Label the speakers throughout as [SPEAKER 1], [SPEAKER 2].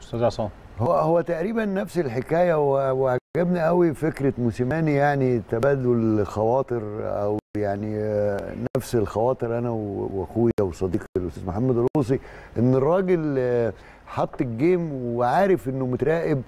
[SPEAKER 1] استاذ عصام
[SPEAKER 2] هو هو تقريبا نفس الحكايه وعجبني قوي فكره موسيماني يعني تبادل خواطر او يعني نفس الخواطر انا واخويا وصديقي الاستاذ محمد الروسي ان الراجل حط الجيم وعارف انه متراقب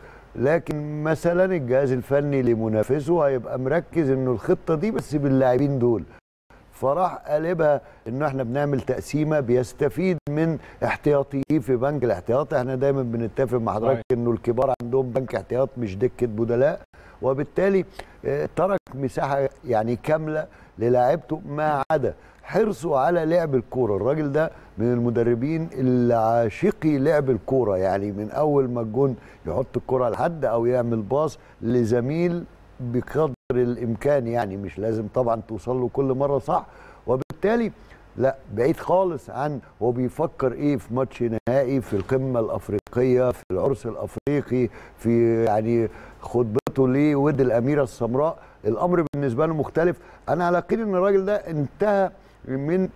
[SPEAKER 2] لكن مثلا الجهاز الفني لمنافسه هيبقى مركز انه الخطه دي بس باللاعبين دول فراح قلبها انه احنا بنعمل تقسيمه بيستفيد من احتياطيين في بنك الاحتياط احنا دايما بنتفق مع حضرتك انه الكبار عندهم بنك احتياط مش دكه بدلاء وبالتالي ترك مساحه يعني كامله للاعيبته ما عدا حرصه على لعب الكوره الراجل ده من المدربين اللي عاشقي لعب الكوره يعني من اول ما الجون يحط الكوره على حد او يعمل باص لزميل بقدر الامكان يعني مش لازم طبعا توصل له كل مره صح وبالتالي لا بعيد خالص عن هو بيفكر ايه في ماتش نهائي في القمه الافريقيه في العرس الافريقي في يعني خطبته ليه ود الاميره السمراء الامر بالنسبه له مختلف انا على يقين ان الراجل ده انتهى من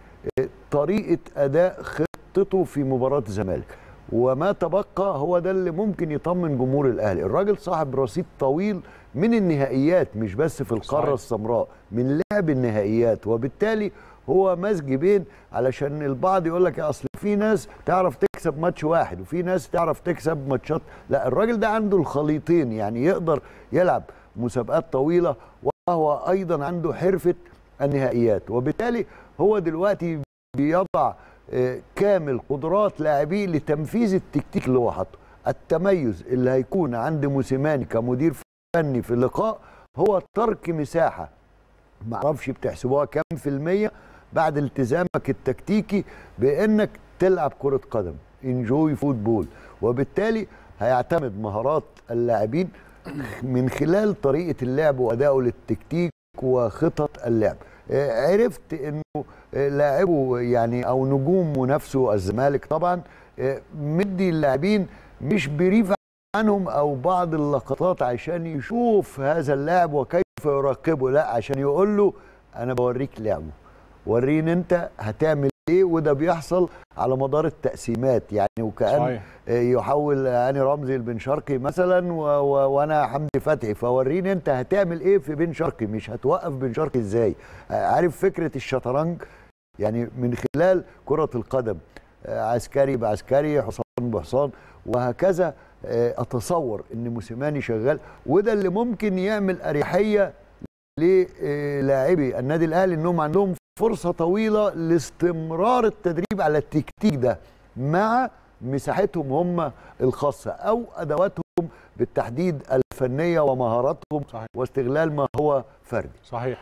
[SPEAKER 2] طريقه اداء خطته في مباراه الزمالك وما تبقى هو ده اللي ممكن يطمن جمهور الاهلي الراجل صاحب رصيد طويل من النهائيات مش بس في القاره صحيح. السمراء من لعب النهائيات وبالتالي هو مزج بين علشان البعض يقول لك اصل في ناس تعرف تكسب ماتش واحد وفي ناس تعرف تكسب ماتشات لا الراجل ده عنده الخليطين يعني يقدر يلعب مسابقات طويله وهو ايضا عنده حرفه النهائيات وبالتالي هو دلوقتي بيضع كامل قدرات لاعبيه لتنفيذ التكتيك اللي هو حاطه التميز اللي هيكون عند موسيماني كمدير فني في اللقاء هو ترك مساحه ما اعرفش بتحسبوها كام في الميه بعد التزامك التكتيكي بانك تلعب كره قدم انجوي فوتبول وبالتالي هيعتمد مهارات اللاعبين من خلال طريقه اللعب وادائه للتكتيك وخطط اللعب عرفت انه لاعبه يعني او نجوم منافسه الزمالك طبعا مدي اللاعبين مش بريف عنهم او بعض اللقطات عشان يشوف هذا اللاعب وكيف يراقبه لا عشان يقول له انا بوريك لعبه وريني انت هتعمل ايه وده بيحصل على مدار التقسيمات يعني وكان صحيح. يحول هاني رمزي لبن شرقي مثلا و... و... وانا حمدي فتحي فوريني انت هتعمل ايه في بن شرقي مش هتوقف بن شرقي ازاي عارف فكره الشطرنج يعني من خلال كره القدم عسكري بعسكري حصان بحصان وهكذا اتصور ان موسيماني شغال وده اللي ممكن يعمل اريحيه للاعبي النادي الاهلي انهم عندهم فرصه طويله لاستمرار التدريب على التكتيك ده مع مساحتهم هم الخاصه او ادواتهم بالتحديد الفنيه ومهاراتهم صحيح. واستغلال ما هو فردي
[SPEAKER 1] صحيح